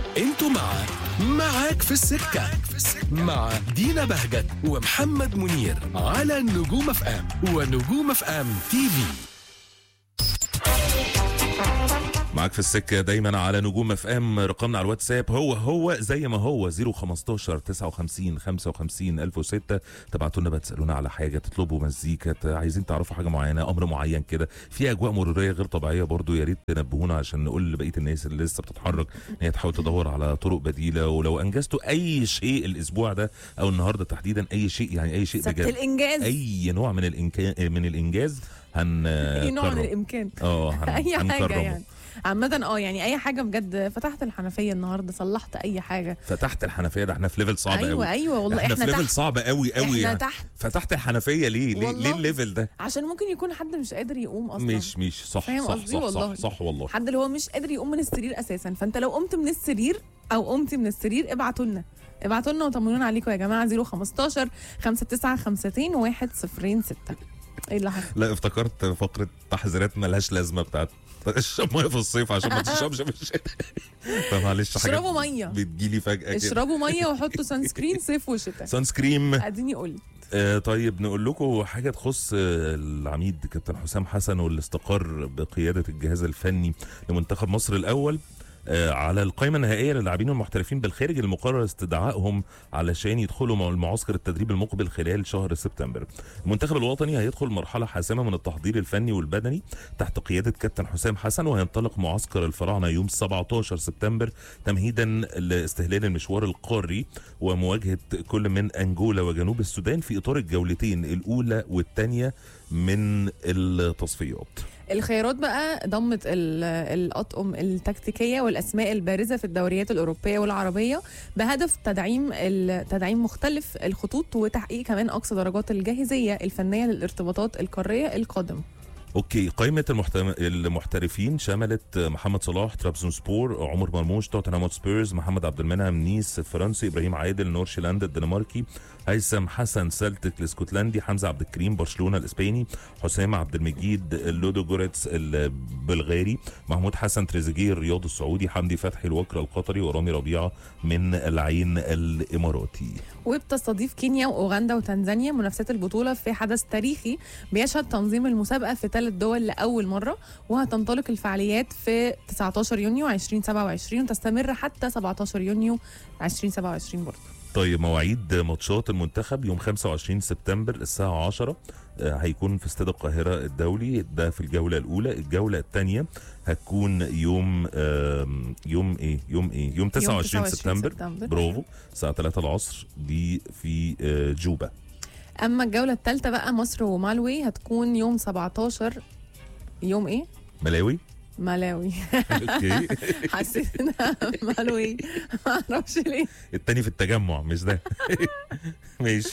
انتوا مع معاك في السكة مع دينا بهجت ومحمد منير على نجوم اف ام ونجوم اف ام تي في معاك في السكة دايما على نجوم اف ام رقمنا على الواتساب هو هو زي ما هو 015 59 55 1006 تبعتوا لنا بقى تسالونا على حاجة تطلبوا مزيكا ت- عايزين تعرفوا حاجة معينة امر معين كده في اجواء مرورية غير طبيعية برضو يا ريت تنبهونا عشان نقول لبقية الناس اللي لسه بتتحرك ان هي تحاول تدور على طرق بديلة ولو انجزتوا اي شيء الاسبوع ده او النهارده تحديدا اي شيء يعني اي شيء سبت بجد الانجاز اي نوع من الإنكا... من الانجاز هن اي نوع من كرم. الامكان اه هن... اي حاجه هنكرمه. يعني عامة اه يعني اي حاجة بجد فتحت الحنفية النهاردة صلحت اي حاجة فتحت الحنفيه ده احنا في ليفل صعب ايوه قوي ايوه والله احنا, احنا, في ليفل تحت صعب قوي قوي احنا يعني تحت فتحت الحنفيه ليه ليه, والله. ليه الليفل ده عشان ممكن يكون حد مش قادر يقوم اصلا مش مش صح فاهم صح قصدي صح, والله. صح صح والله حد اللي هو مش قادر يقوم من السرير اساسا فانت لو قمت من السرير او قمتي من السرير ابعتوا لنا ابعتوا لنا وطمنونا عليكم يا جماعه 015 5952 106 ايه اللي حصل؟ لا افتكرت فقره تحذيرات ملهاش لازمه بتاعت اشرب ميه في الصيف عشان ما تشربش في الشتاء فمعلش حاجه اشربوا ميه بتجيلي فجاه كده اشربوا ميه وحطوا سان سكرين صيف وشتاء سان سكريم اديني قلت آه طيب نقول لكم حاجه تخص آه، العميد كابتن حسام حسن واللي استقر بقياده الجهاز الفني لمنتخب مصر الاول آه، على القائمه النهائيه للاعبين المحترفين بالخارج المقرر استدعائهم علشان يدخلوا مع المعسكر التدريب المقبل خلال شهر سبتمبر. المنتخب الوطني هيدخل مرحله حاسمه من التحضير الفني والبدني تحت قياده كابتن حسام حسن وهينطلق معسكر الفراعنه يوم 17 سبتمبر تمهيدا لاستهلال المشوار القاري ومواجهه كل من انجولا وجنوب السودان في اطار الجولتين الاولى والثانيه من التصفيات. الخيارات بقى ضمت ال- الأطقم التكتيكية والأسماء البارزة في الدوريات الأوروبية والعربية بهدف تدعيم ال- تدعيم مختلف الخطوط وتحقيق كمان أقصى درجات الجاهزية الفنية للارتباطات القارية القادمة اوكي قائمه المحتم... المحترفين شملت محمد صلاح ترابزون سبور عمر مرموش توتنهام سبيرز محمد عبد المنعم نيس الفرنسي ابراهيم عادل نورشلاند الدنماركي هيثم حسن سلتك الاسكتلندي حمزه عبد الكريم برشلونه الاسباني حسام عبد المجيد لودو جوريتس البلغاري محمود حسن تريزيجيه الرياض السعودي حمدي فتحي الوكر القطري ورامي ربيعه من العين الاماراتي وبتستضيف كينيا واوغندا وتنزانيا منافسات البطوله في حدث تاريخي بيشهد تنظيم المسابقه في ثلاث دول لاول مره وهتنطلق الفعاليات في 19 يونيو 2027 وتستمر حتى 17 يونيو 2027 برضه طيب مواعيد ماتشات المنتخب يوم 25 سبتمبر الساعة 10 آه، هيكون في استاد القاهرة الدولي ده في الجولة الأولى الجولة الثانية هتكون يوم آم، يوم ايه يوم ايه يوم 29 سبتمبر سبتمبر. برافو الساعة 3 العصر دي في آه، جوبا اما الجوله الثالثه بقى مصر ومالوي هتكون يوم 17 يوم ايه ملاوي ملاوي اوكي حسيت انها مالوي ما اعرفش ليه التاني في التجمع مش ده ماشي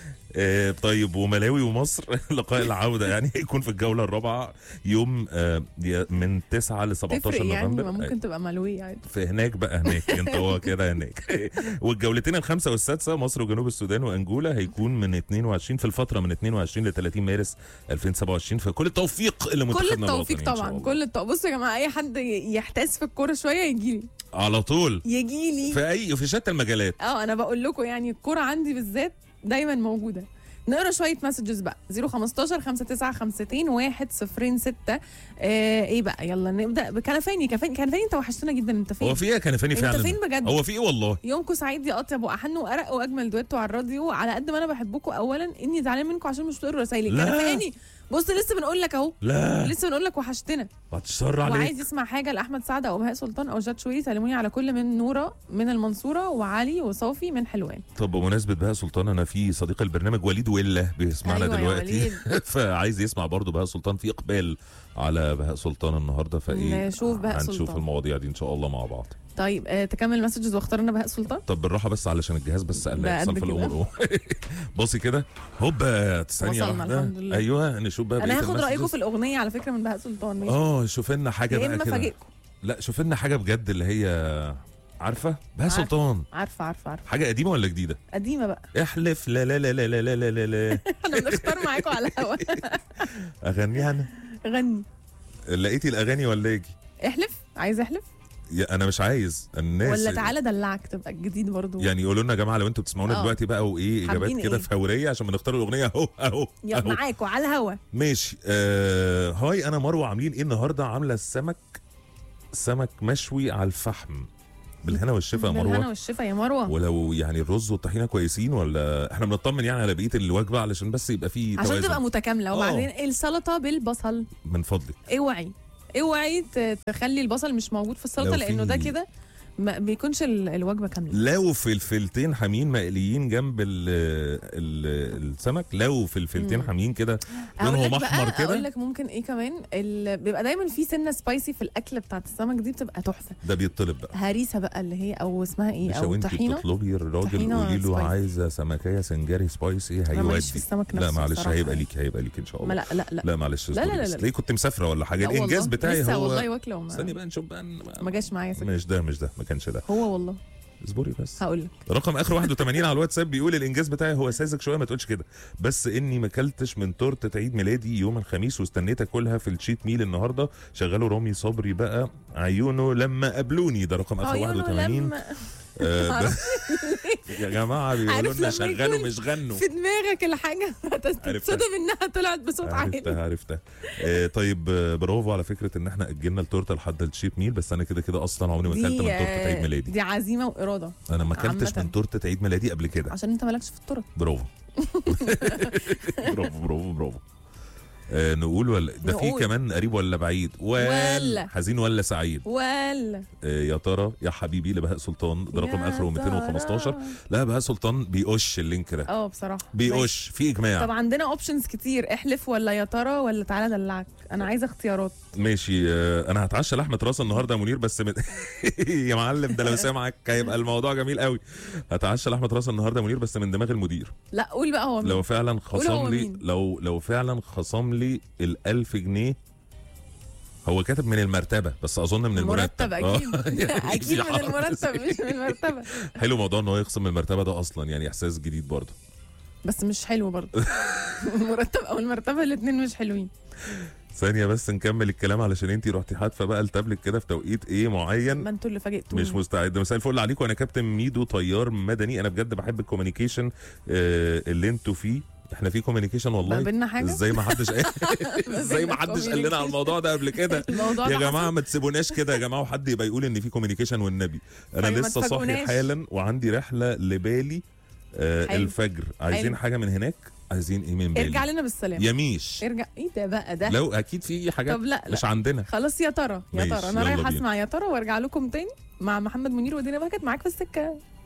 آه طيب وملاوي ومصر لقاء العودة يعني هيكون في الجولة الرابعة يوم آه يا- من 9 ل 17 تفرق يعني نوفمبر ما ممكن تبقى مالوي عادي في هناك بقى هناك انت هو كده هناك والجولتين الخامسه والسادسه مصر وجنوب السودان وانجولا هيكون من 22 في الفتره من 22 ل 30 مارس 2027 فكل التوفيق لمنتخبنا كل التوفيق الوطني إن شاء طبعا الله. كل التوفيق بصوا يا جماعه اي حد يحتاس في الكوره شويه يجي لي على طول يجي لي في اي في شتى المجالات اه انا بقول لكم يعني الكوره عندي بالذات دايما موجوده نقرا شويه مسجز بقى 015 5952 106 آه ايه بقى يلا نبدا بكنفاني كنفاني كنفاني انت وحشتنا جدا انت فين هو في ايه يا كنفاني انت فعلا فين بجد هو في ايه والله يومكم سعيد يا اطيب واحن وارق واجمل دويتو على الراديو على قد ما انا بحبكم اولا اني زعلان منكم عشان مش بتقروا رسايلي لا. كنفاني بص لسه بنقول لك اهو لا لسه بنقول لك وحشتنا هتشر عليك وعايز يسمع حاجه لاحمد سعد او بهاء سلطان او جاد شوقي سلموني على كل من نوره من المنصوره وعلي وصافي من حلوان طب بمناسبه بهاء سلطان انا في صديق البرنامج وليد وله بيسمعنا أيوة يا دلوقتي وليد. فعايز يسمع برضه بهاء سلطان في اقبال على بهاء سلطان النهارده فايه نشوف بهاء هنشوف سلطان. المواضيع دي ان شاء الله مع بعض طيب آه تكمل مسجز واختار لنا بهاء سلطان طب بالراحه بس علشان الجهاز بس قال بقى يحصل قد في كده. الامور بصي كده هوبا ثانيه وصلنا واحده الحمد لله. ايوه نشوف بقى انا بقية هاخد رايكم المسجز. في الاغنيه على فكره من بهاء سلطان ماشي اه شوف لنا حاجه يا بقى اما كده فاجئكم لا شوف لنا حاجه بجد اللي هي عارفه بهاء عارفة. سلطان عارفه عارفه عارفه حاجه قديمه ولا جديده قديمه بقى احلف لا لا لا لا لا لا لا لا, لا. احنا بنختار معاكم على الهوا اغنيها انا غني لقيتي الاغاني ولا اجي احلف عايز احلف يا انا مش عايز الناس ولا تعالى دلعك تبقى الجديد برضو يعني يقولوا لنا يا جماعه لو انتوا بتسمعونا آه. دلوقتي بقى وايه اجابات حابين كده إيه؟ فوريه عشان بنختار الاغنيه اهو اهو يا اهو معاكوا على الهوا ماشي آه هاي انا مروه عاملين ايه النهارده عامله السمك سمك مشوي على الفحم بالهنا والشفا يا بالهنا مروه والشفا يا مروه ولو يعني الرز والطحينه كويسين ولا احنا بنطمن يعني على بقيه الوجبه علشان بس يبقى في عشان توازن تبقى متكامله آه. وبعدين السلطه بالبصل من فضلك اوعي اوعي ت- تخلي البصل مش موجود في السلطه لو لانه في- ده كده ما بيكونش ال- الوجبه كامله لو فلفلتين حامين مقليين جنب ال ال السمك لو فلفلتين مم. حامين كده أقول لونهم لك بقى- احمر اقول كده لك ممكن ايه كمان ال... بيبقى دايما في سنه سبايسي في الاكل بتاعت السمك دي بتبقى تحفه ده بيطلب بقى هريسه بقى اللي هي او اسمها ايه مش او وانت طحينه بتطلبي الراجل طحينة قولي له سبايسي. عايزه سمكيه سنجاري سبايسي أنا ماليش في هيودي السمك لا نفسه معلش بصراحة. هيبقى ليك هيبقى ليك ان شاء ما الله لا لا لا لا معلش لا لا اصبري لا بس. لا. تلاقيه كنت مسافره ولا حاجه لا الانجاز والله. بتاعي لسه هو والله واكله وما استني بقى نشوف بقى ما جاش معايا سكة. مش ده مش ده ما كانش ده هو والله اصبري بس هقول لك رقم اخر 81 على الواتساب بيقول الانجاز بتاعي هو ساذج شويه ما تقولش كده بس اني ما اكلتش من تورته عيد ميلادي يوم الخميس واستنيت اكلها في الشيت ميل النهارده شغلوا رامي صبري بقى عيونه لما قابلوني ده رقم اخر عيونه 81 لما آه ب- يا جماعه بيقولوا عارف لنا لما شغلوا يكون مش غنوا في دماغك الحاجه هتتصدم انها طلعت بصوت عالي عرفتها عرفتها آه طيب آه، برافو على فكره ان احنا اجلنا التورته لحد الشيت ميل بس انا كده كده اصلا عمري ما اكلت من تورته عيد آه، ميلادي دي عزيمه واراده انا ما اكلتش عامة. من تورته عيد ميلادي قبل كده عشان انت مالكش في الطرق برافو برافو برافو برافو آه نقول ولا ده في نقول. كمان قريب ولا بعيد ولا ولا. حزين ولا سعيد ولا آه يا ترى يا حبيبي لبهاء سلطان ده رقم يا اخره 215 ترى. لا بهاء سلطان بيقش اللينك ده اه بصراحه بيقش في اجماع طب عندنا اوبشنز كتير احلف ولا يا ترى ولا تعالى دلعك انا عايزه اختيارات ماشي آه، انا هتعشى لحمه راس النهارده يا منير بس من... يا معلم ده لو سامعك هيبقى الموضوع جميل قوي هتعشى لحمه راس النهارده يا منير بس من دماغ المدير لا قول بقى هو مين لو فعلا قول هو خصم لي مين. لو لو فعلا خصم لي ال1000 جنيه هو كاتب من المرتبه بس اظن من المرتب مرتب اكيد آه، يعني اكيد في من حرف المرتب زي- مش من المرتبه حلو موضوع ان هو يخصم من المرتبه ده اصلا يعني احساس جديد برضه بس مش حلو برضه المرتب او المرتبه الاثنين مش حلوين ثانيه بس نكمل الكلام علشان انت رحتي حادفه بقى التابلت كده في توقيت ايه معين ما انتوا اللي فاجئتوني مش مستعد مساء الفل عليكم انا كابتن ميدو طيار مدني انا بجد بحب الكوميونيكيشن آه، اللي انتوا فيه احنا في كوميونيكيشن ما والله بينا حاجه ازاي ما حدش قال ازاي ما بينا حدش قال لنا على الموضوع ده قبل كده الموضوع يا ده جماعه حصل. ما تسيبوناش كده يا جماعه وحد يبقى يقول ان في كوميونيكيشن والنبي انا طيب ما لسه صاحي تفاجئوناش. حالا وعندي رحله لبالي آه حلو. الفجر عايزين حلو. حاجه من هناك عايزين ايه من بالي ارجع لنا بالسلامه يميش ارجع ايه ده بقى ده لو اكيد في حاجات طب لا لا مش عندنا خلاص يا ترى يا ماشي، ترى انا يلا رايحه بينا. اسمع يا ترى وارجع لكم تاني مع محمد منير ودينا بهجت معاك في السكه